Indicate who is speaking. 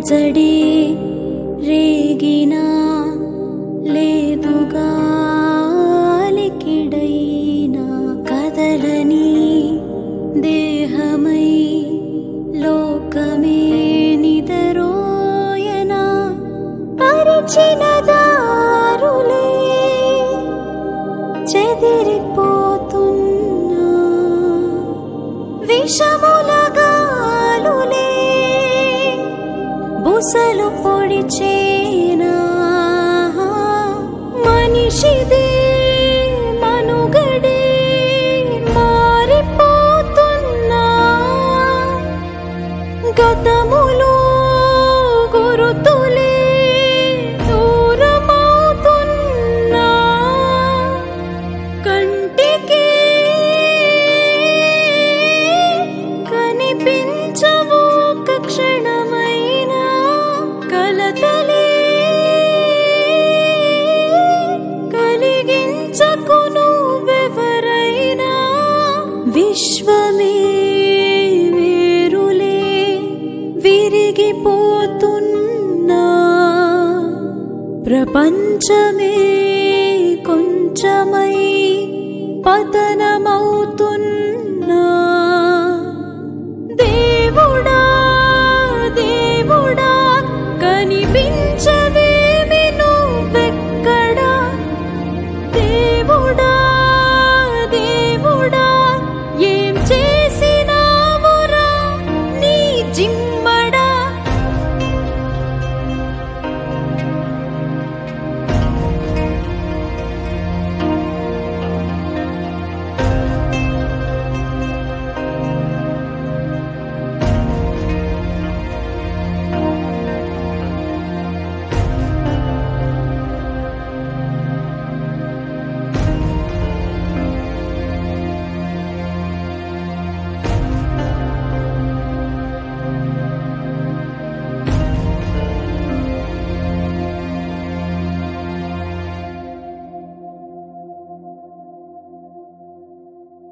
Speaker 1: అలజడి రేగినా లేదుగా అలికిడైనా కదలని దేహమై లోకమే నిదరోయనా పరిచిన దారులే చెదిరిపోతున్నా విషముల గాలులే బుసలు పొడిచేనా మనిషిదే మనుగడే మారిపోతున్నా గతములో గురుతులే దూరమవుతున్నా కంటికి కనిపించవు ఒక క్షణమైనా కలతలే కలిగించకు నువ్వెవరైనా విశ్వమే వేరులే విరిగిపోతున్నా ప్రపంచమే కొంచెమై పతనమవుతున్నా దేవుడా దేవుడా కనిపించవేమి నువ్వెక్కడా దేవుడా